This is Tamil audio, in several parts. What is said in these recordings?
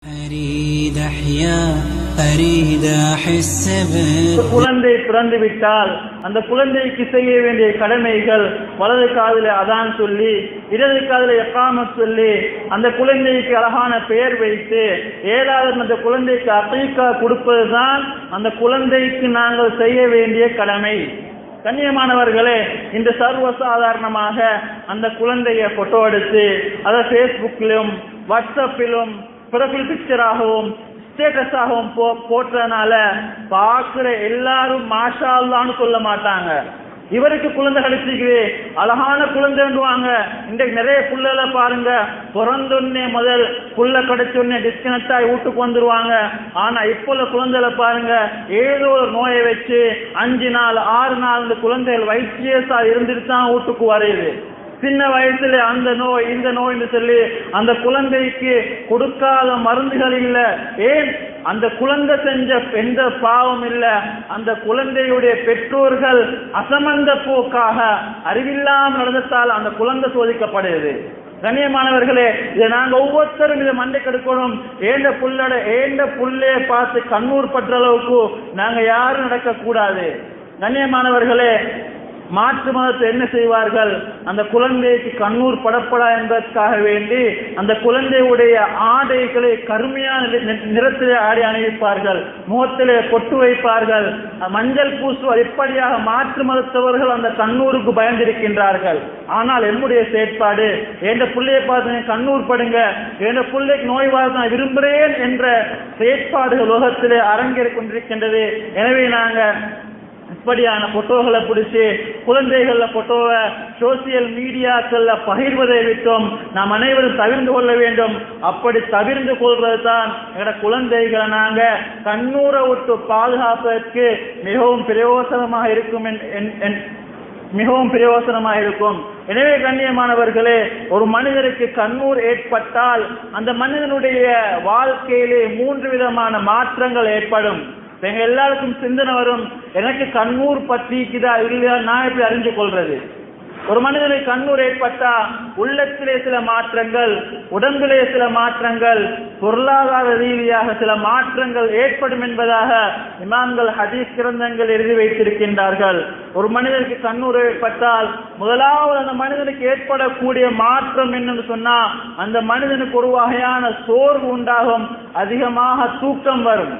أريد أحيا أريد أحس ஒரு بك குழந்தை பிறந்து விட்டால் அந்த குழந்தைக்கு செய்ய வேண்டிய கடமைகள் வலது காதில் அதான் சொல்லி இடது காதில் எக்காமத் சொல்லி அந்த குழந்தைக்கு அழகான பெயர் வைத்து ஏழாவது அந்த குழந்தைக்கு அசைக்கா கொடுப்பதுதான் அந்த குழந்தைக்கு நாங்கள் செய்ய வேண்டிய கடமை கண்ணியமானவர்களே இந்த சர்வ சாதாரணமாக அந்த குழந்தைய போட்டோ எடுத்து அதை ஃபேஸ்புக்கிலும் வாட்ஸ்அப்பிலும் ப்ரொஃபைல் பிக்சராகவும் ஸ்டேட்டஸாகவும் போ போட்டதுனால பார்க்கிற எல்லாரும் மாஷா அல்லான்னு சொல்ல மாட்டாங்க இவருக்கு குழந்தை கிடைச்சிக்குது அழகான குழந்தைன்னுவாங்க இன்றைக்கு நிறைய புள்ளல பாருங்க பிறந்தொன்னே முதல் புள்ள கிடைச்சொன்னே டிஸ்கனெக்ட் ஆகி வீட்டுக்கு வந்துருவாங்க ஆனா இப்போ உள்ள குழந்தைல பாருங்க ஏதோ ஒரு நோயை வச்சு அஞ்சு நாள் ஆறு நாள் இந்த குழந்தைகள் வைத்தியசா இருந்துட்டு தான் வீட்டுக்கு வரையுது சின்ன வயசுல அந்த நோய் இந்த நோய்னு சொல்லி அந்த குழந்தைக்கு கொடுக்காத மருந்துகள் இல்ல ஏன் அந்த குழந்தை செஞ்ச எந்த பாவம் இல்ல அந்த குழந்தையுடைய பெற்றோர்கள் அசமந்த போக்காக அறிவில்லாமல் நடந்ததால் அந்த குழந்தை சோதிக்கப்படுது கண்ணியமானவர்களே இதை நாங்க ஒவ்வொருத்தரும் இதை மண்டை கெடுக்கணும் ஏண்ட புள்ளட ஏண்ட புள்ளைய பார்த்து கண்ணூர் பற்ற அளவுக்கு நாங்க யாரும் நடக்க கூடாது கண்ணியமானவர்களே மாற்று மதத்தை என்ன செய்வார்கள் அந்த குழந்தைக்கு கண்ணூர் படப்படா என்பதற்காக வேண்டி அந்த குழந்தையுடைய ஆடைகளை கருமையான நி- நிறத்திலே ஆடை அணிவிப்பார்கள் முகத்திலே பொட்டு வைப்பார்கள் மஞ்சள் பூசுவார் இப்படியாக மாற்று மதத்தவர்கள் அந்த கண்ணூருக்கு பயந்திருக்கின்றார்கள் ஆனால் என்னுடைய செயற்பாடு என்ற பிள்ளையை பார்த்து நீங்க கண்ணூர் படுங்க என்ற பிள்ளைக்கு நோய் வார நான் விரும்புகிறேன் என்ற செயற்பாடுகள் உலகத்திலே அரங்கேறிக் கொண்டிருக்கின்றது எனவே நாங்க இப்படியான போட்டோகளை பிடிச்சு குழந்தைகள போட்டோவை சோசியல் மீடியாக்கள்ல பகிர்வதை விட்டோம் நாம் அனைவரும் தவிர்ந்து கொள்ள வேண்டும் அப்படி தவிர்ந்து கொள்வது தான் எங்களோட குழந்தைகளை நாங்க கண்ணூரை விட்டு பாதுகாப்பதற்கு மிகவும் பிரயோசனமாக இருக்கும் என்- என்- என்- மிகவும் பிரயோசனமாக இருக்கும் எனவே கண்ணியமானவர்களே ஒரு மனிதருக்கு கண்ணூர் ஏற்பட்டால் அந்த மனிதனுடைய வாழ்க்கையிலே மூன்று விதமான மாற்றங்கள் ஏற்படும் இப்ப எங்க எல்லாருக்கும் சிந்தனை வரும் எனக்கு கண்ணூர் பற்றிக்குதா இல்லையா நான் எப்படி அறிஞ்சு கொள்றது ஒரு மனிதனுக்கு கண்ணூர் ஏற்பட்டா உள்ளத்திலே சில மாற்றங்கள் உடம்பிலே சில மாற்றங்கள் பொருளாதார ரீதியாக சில மாற்றங்கள் ஏற்படும் என்பதாக இமாம்கள் ஹதீஸ் கிரந்தங்கள் எழுதி வைத்திருக்கின்றார்கள் ஒரு மனிதனுக்கு கண்ணூர் ஏற்பட்டால் முதலாவது அந்த மனிதனுக்கு ஏற்படக்கூடிய மாற்றம் என்னன்னு சொன்னா அந்த மனிதனுக்கு ஒரு வகையான சோர்வு உண்டாகும் அதிகமாக தூக்கம் வரும்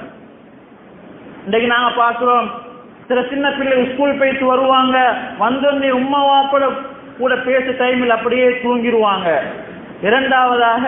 இன்னைக்கு நாங்க பாக்குறோம் சில சின்ன பிள்ளை ஸ்கூல் போயிட்டு வருவாங்க வந்தோடனே உம்மா வாப்பட கூட பேச டைமில் அப்படியே தூங்கிடுவாங்க இரண்டாவதாக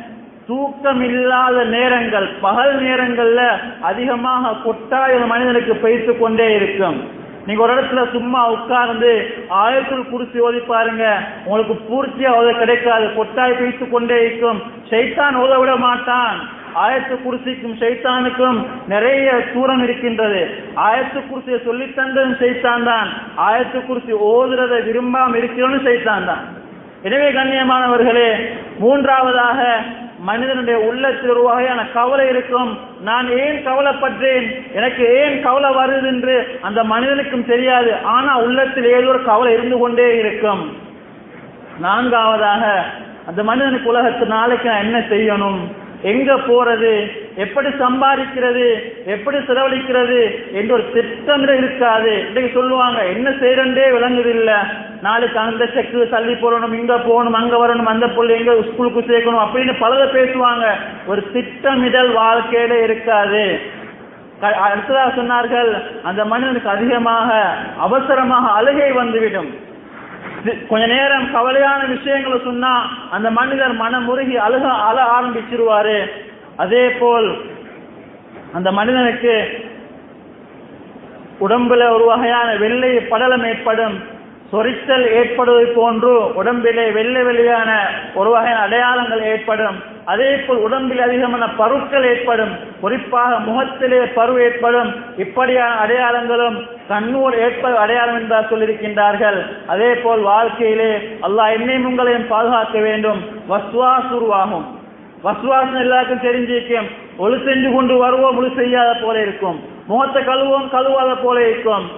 தூக்கம் இல்லாத நேரங்கள் பகல் நேரங்கள்ல அதிகமாக கொட்டாய மனிதனுக்கு பெய்த்து கொண்டே இருக்கும் நீங்க ஒரு இடத்துல சும்மா உட்கார்ந்து ஆயத்துள் குறிச்சி ஓதி பாருங்க உங்களுக்கு பூர்த்தியா ஓத கிடைக்காது கொட்டாய் பெய்த்து கொண்டே இருக்கும் சைத்தான் ஓத விட மாட்டான் ஆயத்து குருசிக்கும் சைத்தானுக்கும் நிறைய தூரம் இருக்கின்றது ஆயத்து குருசியை சொல்லித் தந்ததும் சைத்தான் தான் ஆயத்து குருசி ஓதுறதை விரும்பாம இருக்கிறோன்னு சைத்தான் தான் எனவே கண்ணியமானவர்களே மூன்றாவதாக மனிதனுடைய உள்ளத்தில் ஒரு வகையான கவலை இருக்கும் நான் ஏன் கவலைப்பட்டேன் எனக்கு ஏன் கவலை வருது என்று அந்த மனிதனுக்கும் தெரியாது ஆனா உள்ளத்தில் ஏதோ ஒரு கவலை இருந்து கொண்டே இருக்கும் நான்காவதாக அந்த மனிதனுக்கு உலகத்து நாளைக்கு நான் என்ன செய்யணும் எங்க போறது எப்படி சம்பாதிக்கிறது எப்படி செலவழிக்கிறது என்ற ஒரு திட்டமிட இருக்காது இன்னைக்கு சொல்லுவாங்க என்ன செய்யறே விளங்குது இல்ல நாளைக்கு அந்த செக்கு தள்ளி போடணும் இங்க போகணும் அங்க வரணும் அந்த பொருள் எங்க ஸ்கூலுக்கு சேர்க்கணும் அப்படின்னு பலதை பேசுவாங்க ஒரு திட்டமிடல் வாழ்க்கையில இருக்காது க- அடுத்ததாக சொன்னார்கள் அந்த மனிதனுக்கு அதிகமாக அவசரமாக அழுகை வந்துவிடும் தி- கொஞ்ச நேரம் கவலையான விஷயங்களை சொன்னா அந்த மனிதர் மனமுருகி அழுக அழ ஆரம்பிச்சிருவாரு அதே போல் அந்த மனிதனுக்கு உடம்புல ஒரு வகையான வெள்ளை படலம் ஏற்படும் சொரிச்சல் ஏற்படுவது போன்று உடம்பிலே வெள்ளை வெள்ளையான ஒரு வகையான அடையாளங்கள் ஏற்படும் அதே போல் உடம்பில் அதிகமான பருக்கள் ஏற்படும் குறிப்பாக முகத்திலே பரு ஏற்படும் இப்படியான அடையாளங்களும் கண்ணூர் ஏற்ப அடையாளம் என்றால் சொல்லியிருக்கின்றார்கள் அதே போல் வாழ்க்கையிலே அல்லாஹ் என்னையும் உங்களையும் பாதுகாக்க வேண்டும் வஸ்வாஸ் உருவாகும் வசுவாசம் எல்லாருக்கும் தெரிஞ்சிருக்கும் ஒளி செஞ்சு கொண்டு வருவோம் ஒளி செய்யாத போல இருக்கும் முகத்தை கழுவோம் கழுவாத போல இருக்கும்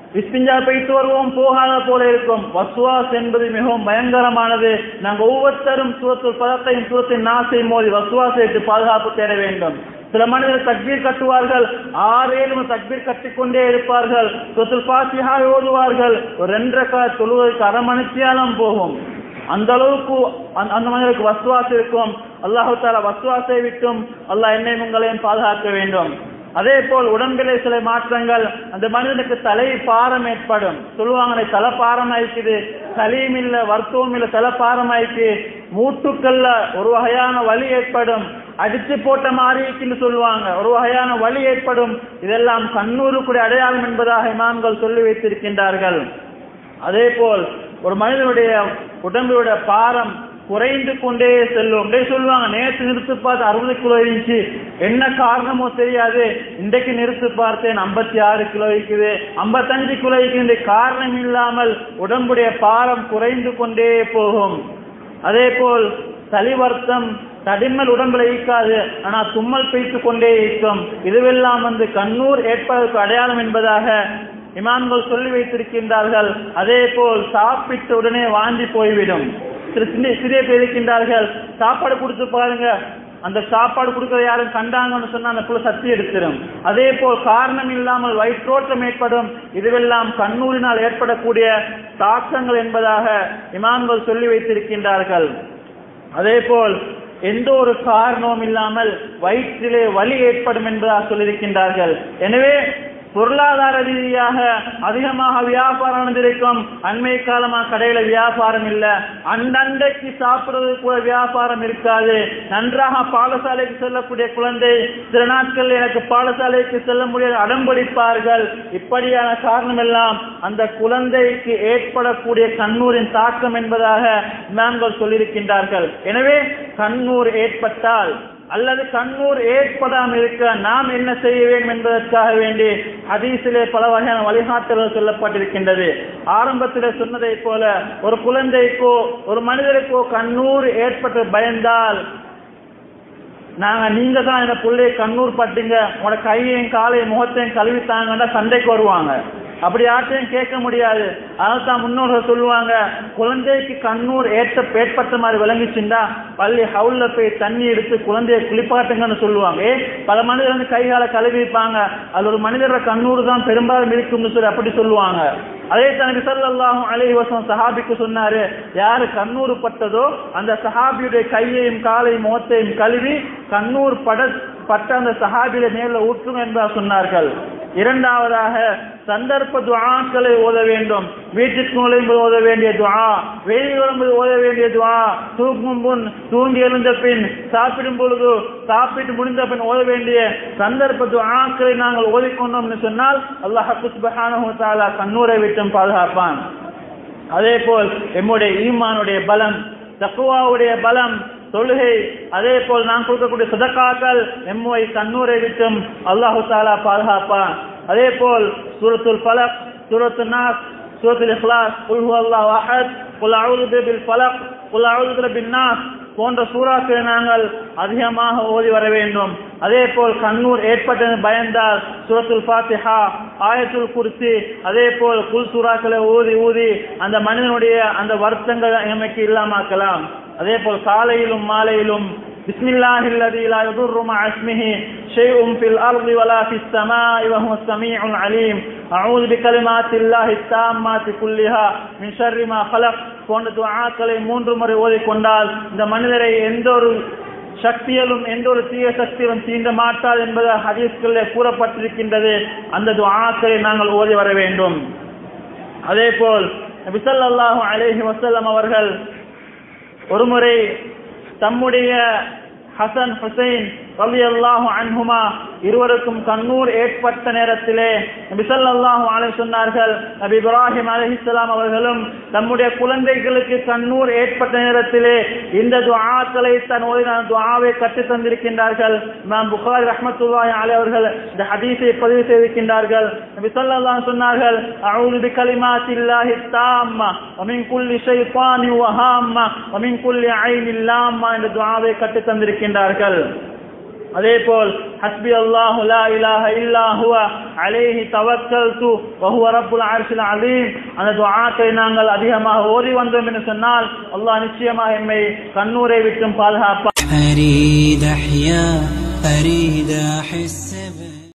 இஸ்திஞ்சா போயிட்டு வருவோம் போகாத போல இருக்கும் வசுவாஸ் என்பது மிகவும் பயங்கரமானது நாங்கள் ஒவ்வொருத்தரும் சூரத்துல் பதத்தையும் சூரத்தின் நாசை மோதி வசுவாசை விட்டு பாதுகாப்பு தேட வேண்டும் சில மனிதர்கள் தக்பீர் கட்டுவார்கள் ஆறு ஏழு தக்பீர் கட்டிக்கொண்டே இருப்பார்கள் சூரத்துல் பாசிஹா ஓதுவார்கள் ஒரு ரெண்டரை கால தொழுவதற்கு அரை மணித்தியாலம் போகும் அந்த அளவுக்கு அந்த- அந்த மனிதருக்கு வசுவாசம் இருக்கும் அல்லாஹு தாலா வசுவாசை விட்டும் அல்லாஹ் என்னையும் உங்களையும் பாதுகாக்க வேண்டும் அதே போல் உடம்பிலே சில மாற்றங்கள் அந்த மனிதனுக்கு தலை பாரம் ஏற்படும் சொல்லுவாங்க தலை பாரம் ஆயிக்குது சலீம் இல்ல வருத்தம் இல்ல தலை பாரம் ஆயிக்கு மூட்டுக்கள்ல ஒரு வகையான வலி ஏற்படும் அடிச்சு போட்ட மாதிரி இருக்குன்னு சொல்லுவாங்க ஒரு வகையான வலி ஏற்படும் இதெல்லாம் கண்ணூருக்குடைய அடையாளம் என்பதாக இமாம்கள் சொல்லி வைத்திருக்கின்றார்கள் அதே போல் ஒரு மனிதனுடைய உடம்புடைய பாரம் குறைந்து கொண்டே செல்லும் அப்படியே சொல்லுவாங்க நேற்று நிறுத்து பார்த்து அறுபது கிலோ இருந்துச்சு என்ன காரணமோ தெரியாது இன்றைக்கு நிறுத்து பார்த்தேன் ஐம்பத்தி ஆறு கிலோ இருக்குது ஐம்பத்தஞ்சு கிலோ இருக்குது காரணம் இல்லாமல் உடம்புடைய பாரம் குறைந்து கொண்டே போகும் அதே போல் சளிவர்த்தம் தடிமல் உடம்புல ஈக்காது ஆனா தும்மல் பெய்த்து கொண்டே இருக்கும் இதுவெல்லாம் வந்து கண்ணூர் ஏற்பதற்கு அடையாளம் என்பதாக இமாம்கள் சொல்லி வைத்திருக்கின்றார்கள் அதே போல் சாப்பிட்ட உடனே வாந்தி போய்விடும் சிறு சின்ன சிறிய பேர் இருக்கின்றார்கள் சாப்பாடு கொடுத்து பாருங்க அந்த சாப்பாடு கொடுக்கற யாரும் கண்டாங்கன்னு சொன்னா அந்த புள்ள சக்தி எடுத்துரும் அதே போல் காரணம் இல்லாமல் வயிற்றோட்டம் ஏற்படும் இதுவெல்லாம் கண்ணூரினால் ஏற்படக்கூடிய தாக்கங்கள் என்பதாக இமாம்கள் சொல்லி வைத்திருக்கின்றார்கள் அதே போல் எந்த ஒரு காரணமும் இல்லாமல் வயிற்றிலே வலி ஏற்படும் என்பதாக சொல்லியிருக்கின்றார்கள் எனவே பொருளாதார ரீதியாக அதிகமாக வியாபாரம் நடந்திருக்கும் அண்மை காலமா கடையில வியாபாரம் இல்ல அண்டண்டைக்கு சாப்பிடுறது கூட வியாபாரம் இருக்காது நன்றாக பாடசாலைக்கு செல்லக்கூடிய குழந்தை சில நாட்கள் எனக்கு பாடசாலைக்கு செல்ல முடியாது அடம்பிடிப்பார்கள் இப்படியான காரணம் எல்லாம் அந்த குழந்தைக்கு ஏற்படக்கூடிய கண்ணூரின் தாக்கம் என்பதாக மேம்கள் சொல்லியிருக்கின்றார்கள் எனவே கண்ணூர் ஏற்பட்டால் அல்லது கண்ணூர் ஏற்படாமல் இருக்க நாம் என்ன செய்ய வேண்டும் என்பதற்காக வேண்டி ஹதீஸிலே பல வகையான வழிகாட்டல்கள் சொல்லப்பட்டிருக்கின்றது ஆரம்பத்தில் சொன்னதை போல ஒரு குழந்தைக்கோ ஒரு மனிதருக்கோ கண்ணூர் ஏற்பட்டு பயந்தால் நாங்க நீங்க தான் இந்த புள்ளைய கண்ணூர் பட்டுங்க உங்களோட கையையும் காலையும் முகத்தையும் கழுவித்தாங்கன்னா சண்டைக்கு வருவாங்க அப்படி யார்ட்டையும் கேட்க முடியாது அதனால தான் முன்னோர்கள் சொல்லுவாங்க குழந்தைக்கு கண்ணூர் ஏற்ற ஏற்பட்ட மாதிரி விளங்கிச்சுண்டா பள்ளி ஹவுல்ல போய் தண்ணி எடுத்து குழந்தைய குளிப்பாட்டுங்கன்னு சொல்லுவாங்க ஏ பல மனிதர் வந்து கை காலை கழுவிப்பாங்க அது ஒரு மனிதரோட கண்ணூர் தான் பெரும்பாலும் இருக்கும்னு சொல்லி அப்படி சொல்லுவாங்க அதே தனக்கு சல்லாஹும் அலைஹி வஸல்லம் சஹாபிக்கு சொன்னாரு யாரு கண்ணூர் பட்டதோ அந்த சஹாபியுடைய கையையும் காலையும் முகத்தையும் கழுவி கண்ணூர் பட பட்ட அந்த சஹாபியில மேல ஊற்றும் என்பதாக சொன்னார்கள் இரண்டாவதாக சந்தர்ப்ப துஆக்களை ஓத வேண்டும் வீட்டுக்கு நுழையும்போது ஓத வேண்டிய துஆ வெளியில் வரும்போது ஓத வேண்டிய துஆ தூக்கும் முன் தூங்கி எழுந்த பின் சாப்பிடும் பொழுது சாப்பிட்டு முடிந்த பின் ஓத வேண்டிய சந்தர்ப்ப துஆக்களை நாங்கள் ஓதிக்கொண்டோம்னு சொன்னால் அல்லாஹ் சுப்ஹானஹு வ தஆலா கண்ணூரை விட்டும் பாதுகாப்பான் அதே போல் எம்முடைய ஈமானுடைய பலம் தக்குவாவுடைய பலம் தொழுகை அதே போல் நான் கொடுக்கக்கூடிய சதக்காக்கள் எம்முவை கண்ணூரை விட்டும் அல்லாஹு தாலா பாதுகாப்பான் அதே போல் சூரத்துல் பலக் சூரத்து நாஸ் சூரத்துல் இஹ்லாஸ் குல் ஹுவல்லாஹு அஹத் குல் அஊது பில் ஃபலக் குல் அஊது பின் நாஸ் போன்ற சூறாக்களை நாங்கள் அதிகமாக ஓதி வர வேண்டும் அதே போல் கண்ணூர் ஏற்பட்டது பயந்தால் சூரத்துல் ஃபாத்திஹா ஆயத்துல் குர்சி அதே போல் குல் சூறாக்களை ஊதி ஊதி அந்த மனிதனுடைய அந்த வருத்தங்கள் எமைக்கு இல்லாமாக்கலாம் அதே போல் காலையிலும் மாலையிலும் بسم الله الذي لا يضر مع اسمه شيء في الأرض ولا في السماء وهو السميع العليم أعوذ بكلمات الله التامات كلها من شر ما خلق போன்ற துஆக்களை மூன்று முறை ஓதிக்கொண்டால் இந்த மனிதரை எந்த ஒரு சக்தியிலும் எந்த ஒரு தீய சக்தியிலும் தீண்ட மாட்டாது என்பது ஹதீஸ்களில் கூறப்பட்டிருக்கின்றது அந்த துஆக்களை நாங்கள் ஓதி வர வேண்டும் அதே போல் நபிசல்லாஹு அலைஹி வஸல்லம் அவர்கள் ஒருமுறை தம்முடைய ஹசன் ஹுசைன் ரலியல்லாஹு அன்ஹுமா இருவருக்கும் கண்ணூர் ஏற்பட்ட நேரத்திலே நபி ஸல்லல்லாஹு அலைஹி சொன்னார்கள் நபி இப்ராஹிம் அலைஹிஸ்ஸலாம் அவர்களும் தம்முடைய குழந்தைகளுக்கு கண்ணூர் ஏற்பட்ட நேரத்திலே இந்த துஆக்களை தன் ஓதின துஆவை கற்று தந்திருக்கின்றார்கள் இமாம் புகாரி ரஹ்மத்துல்லாஹி அலைஹி அவர்கள் இந்த ஹதீஸை பதிவு செய்திருக்கின்றார்கள் நபி ஸல்லல்லாஹு அலைஹி சொன்னார்கள் அஊது பிகலிமாத்தில்லாஹி தாம்மா வமின் குல்லி ஷைத்தானி வஹாம்மா வமின் குல்லி ஐனில் லாம்மா என்ற துஆவை கற்று தந்திருக்கின்றார்கள் அதே போல் ஹஸ்பி அல்லாஹு லா இலாஹ இல்லா ஹுவ அலைஹி தவக்கல்து வஹுவ ரப்புல் அர்ஷில் அலீம் அந்த துஆத்தை நாங்கள் அதிகமாக ஓதி வந்தோம் என்று சொன்னால் அல்லாஹ் நிச்சயமாக எம்மை கண்ணூரை விட்டும் பாதுகாப்பார் أريد أحيا أريد أحس